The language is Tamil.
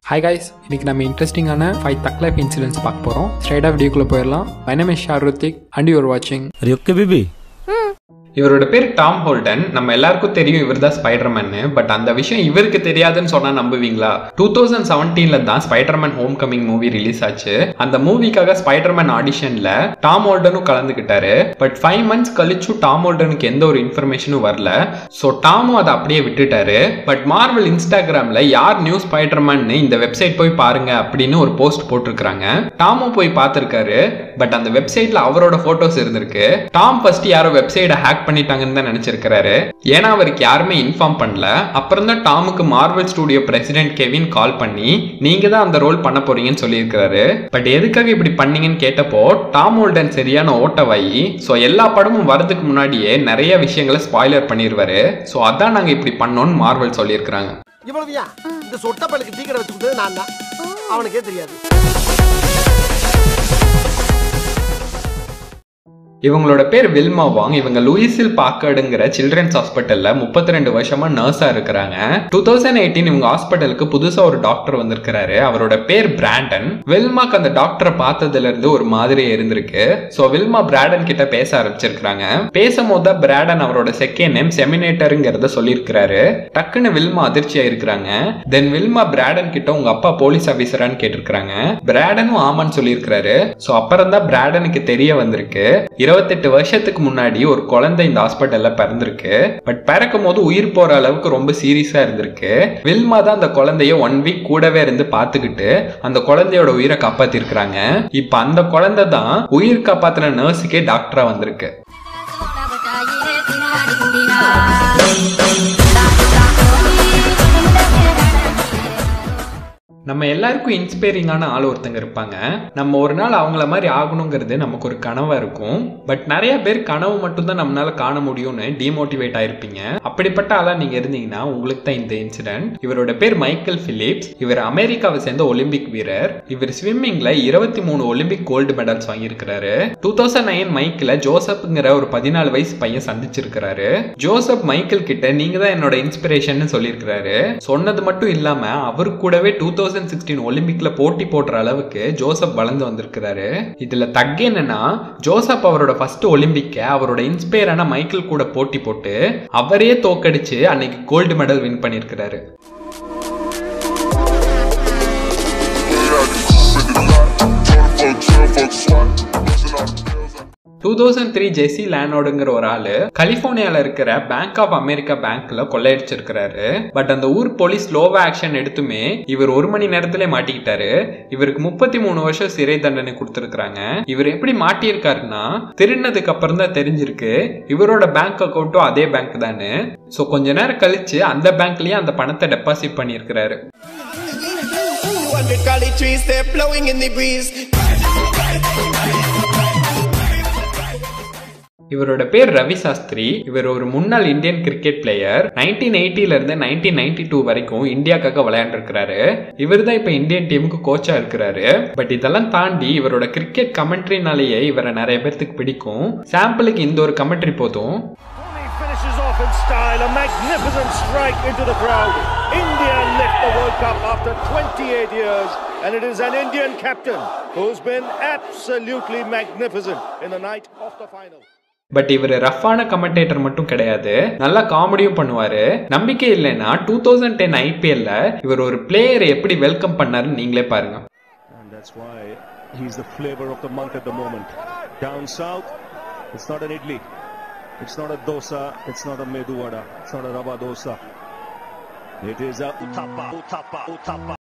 ஹாய் காய்ஸ் இன்னைக்கு நம்ம இன்ட்ரெஸ்டிங்கான ஃபைவ் தக் லைஃப் இன்சிடென்ட்ஸ் பார்க்க போகிறோம் ஸ்ட்ரைட்டாக வீடியோக்குள்ளே போயிடலாம் my name is Sharuthik and your வாட்சிங் Are you okay, baby? இவரோட பேர் டாம் ஹோல்டன் நம்ம எல்லாருக்கும் தெரியும் இவர் தான் ஸ்பைடர்மேன் பட் அந்த விஷயம் இவருக்கு தெரியாதுன்னு சொன்னா நம்புவீங்களா டூ தௌசண்ட் செவன்டீன்ல தான் Spiderman homecoming movie release ஆச்சு அந்த மூவிக்காக ஸ்பைடர்மேன் ஆடிஷன்ல டாம் ஹோல்டனும் கலந்துக்கிட்டாரு பட் ஃபைவ் மந்த்ஸ் கழிச்சு டாம் ஹோல்டனுக்கு எந்த ஒரு இன்ஃபர்மேஷனும் வரல ஸோ டாமும் அதை அப்படியே விட்டுட்டாரு பட் மார்வல் இன்ஸ்டாகிராம்ல யார் நியூ ஸ்பைடர்மேன் இந்த வெப்சைட் போய் பாருங்க அப்படின்னு ஒரு போஸ்ட் போட்டிருக்காங்க டாமும் போய் பார்த்திருக்காரு பட் அந்த வெப்சைட்ல அவரோட போட்டோஸ் இருந்திருக்கு டாம் ஃபர்ஸ்ட் யாரோ வெப்சைட்டை ஹேக் பண்ணிட்டாங்கன்னு தான் நினைச்சிருக்காரு ஏன்னா அவருக்கு யாருமே இன்ஃபார்ம் பண்ணல அப்புறம் தான் டாமுக்கு Marvel studio president Kevin call பண்ணி நீங்க தான் அந்த ரோல் பண்ண போறீங்கன்னு சொல்லியிருக்காரு பட் எதுக்காக இப்படி பண்ணீங்கன்னு கேட்டப்போ டாம் ஹோல்டன் சரியான ஓட்டவாயி ஸோ எல்லா படமும் வரதுக்கு முன்னாடியே நிறைய விஷயங்களை ஸ்பாய்லர் பண்ணிடுவாரு ஸோ அதான் நாங்க இப்படி பண்ணோம்னு மார்வல் சொல்லியிருக்கிறாங்க இவ்வளவுயா இந்த சொட்ட பழுக்கு டீ கடை வச்சு கொடுத்தது நான் தான் அவனுக்கே தெரியாது இவங்களோட பேர் வில்மா வாங் இவங்க லூயிஸில் பாக்கர்டுங்கிற சில்ட்ரன்ஸ் ஹாஸ்பிட்டல்ல முப்பத்தி ரெண்டு வருஷமா நர்ஸா இருக்கிறாங்க டூ தௌசண்ட் எயிட்டீன் இவங்க ஹாஸ்பிட்டலுக்கு புதுசா ஒரு டாக்டர் வந்திருக்கிறாரு அவரோட பேர் பிராண்டன் வில்மாக்கு அந்த டாக்டரை பார்த்ததுல இருந்து ஒரு மாதிரி இருந்திருக்கு ஸோ வில்மா பிராடன் கிட்ட பேச ஆரம்பிச்சிருக்கிறாங்க பேசும்போது தான் பிராடன் அவரோட செகண்ட் நேம் செமினேட்டருங்கிறத சொல்லியிருக்கிறாரு டக்குன்னு வில்மா அதிர்ச்சியா இருக்கிறாங்க தென் வில்மா பிராடன் கிட்ட உங்க அப்பா போலீஸ் ஆபீசரான்னு கேட்டிருக்காங்க பிராடனும் ஆமான்னு சொல்லியிருக்கிறாரு ஸோ அப்புறம் தான் பிராடனுக்கு தெரிய வந்திருக்கு இருபத்தெட்டு வருஷத்துக்கு முன்னாடி ஒரு குழந்தை இந்த ஹாஸ்பிட்டல்ல பிறந்திருக்கு பட் பிறக்கும் போது உயிர் போற அளவுக்கு ரொம்ப சீரியஸா இருந்திருக்கு வில்மா தான் அந்த குழந்தைய ஒன் வீக் கூடவே இருந்து பார்த்துக்கிட்டு அந்த குழந்தையோட உயிரை காப்பாத்திருக்கிறாங்க இப்ப அந்த குழந்தை தான் உயிர் காப்பாத்தின நர்ஸுக்கே டாக்டரா வந்திருக்கு நம்ம எல்லாருக்கும் இன்ஸ்பைரிங்கான ஆள் ஒருத்தங்க இருப்பாங்க நம்ம ஒரு நாள் அவங்கள மாதிரி ஆகணுங்கிறது நமக்கு ஒரு கனவா இருக்கும் பட் நிறைய பேர் கனவு மட்டும்தான் நம்மளால காண முடியும்னு டிமோட்டிவேட் ஆயிருப்பீங்க அப்படிப்பட்ட ஆளா நீங்க இருந்தீங்கன்னா உங்களுக்கு தான் இந்த இன்சிடென்ட் இவரோட பேர் மைக்கேல் பிலிப்ஸ் இவர் அமெரிக்காவை சேர்ந்த ஒலிம்பிக் வீரர் இவர் ஸ்விம்மிங்ல இருபத்தி மூணு ஒலிம்பிக் கோல்டு மெடல்ஸ் வாங்கியிருக்கிறாரு டூ தௌசண்ட் நைன் மைக்கில் ஜோசப்ங்கிற ஒரு பதினாலு வயசு பையன் சந்திச்சிருக்கிறாரு ஜோசப் மைக்கேல் கிட்ட நீங்க தான் என்னோட இன்ஸ்பிரேஷன் சொல்லியிருக்கிறாரு சொன்னது மட்டும் இல்லாம அவர் கூடவே டூ தௌசண்ட் சிக்ஸ்டீன் ஒலிம்பிக்ல போட்டி போடுற அளவுக்கு ஜோசப் வளர்ந்து வந்திருக்கிறாரு இதுல தக்கு என்னன்னா ஜோசப் அவரோட ஃபர்ஸ்ட் ஒலிம்பிக்க அவரோட இன்ஸ்பயரான மைக்கேல் கூட போட்டி போட்டு அவரே தோக்கடிச்சு அன்னைக்கு கோல்டு மெடல் வின் பண்ணியிருக்கிறாரு டூ தௌசண்ட் த்ரீ ஜெசி லேனோடுங்கிற ஒரு ஆளு கலிபோர்னியால இருக்கிற பேங்க் ஆஃப் அமெரிக்கா பேங்க்ல கொள்ளையடிச்சிருக்கிறாரு பட் அந்த ஊர் போலீஸ் லோவா ஆக்ஷன் எடுத்துமே இவர் ஒரு மணி நேரத்திலே மாட்டிக்கிட்டாரு இவருக்கு முப்பத்தி மூணு வருஷம் சிறை தண்டனை கொடுத்துருக்காங்க இவர் எப்படி மாட்டியிருக்காருன்னா திருடினதுக்கு அப்புறம் தான் தெரிஞ்சிருக்கு இவரோட பேங்க் அக்கௌண்ட்டும் அதே பேங்க் தானே ஸோ கொஞ்ச நேரம் கழிச்சு அந்த பேங்க்லயே அந்த பணத்தை டெபாசிட் பண்ணியிருக்கிறாரு 200 golly trees, they're blowing in the breeze. இவரோட பேர் ரவி சாஸ்திரி இவர் ஒரு முன்னாள் இந்தியன் கிரிக்கெட் பிளேயர் நைன்டீன் எயிட்டில இருந்து நைன்டீன் நைன்டி டூ வரைக்கும் இந்தியாக்காக விளையாண்டுருக்கிறாரு இவர் தான் இப்போ இந்தியன் டீமுக்கு கோச்சா இருக்கிறாரு பட் இதெல்லாம் தாண்டி இவரோட கிரிக்கெட் கமெண்ட்ரினாலேயே இவரை நிறைய பேர்த்துக்கு பிடிக்கும் சாம்பிளுக்கு இந்த ஒரு கமெண்ட்ரி போதும் Dhoni finishes off in style, a magnificent strike into the crowd. India lift the World Cup after 28 years, and it is an Indian captain who's been absolutely magnificent in the night of the final. But இவர் ரஃப்பான கமெண்டேட்டர் மட்டும் கிடையாது நல்லா காமெடியும் பண்ணுவாரு நம்பிக்கை இல்லைன்னா டூ தௌசண்ட் டென் ஐபிஎல்ல இவர் ஒரு பிளேயரை எப்படி வெல்கம் பண்ணாருன்னு நீங்களே பாருங்க And that's why he's the flavor of the month at the moment. Down south, it's not an idli, it's not a dosa, it's not a medu vada, it's not a rava dosa. It is a utappa, utappa, utappa.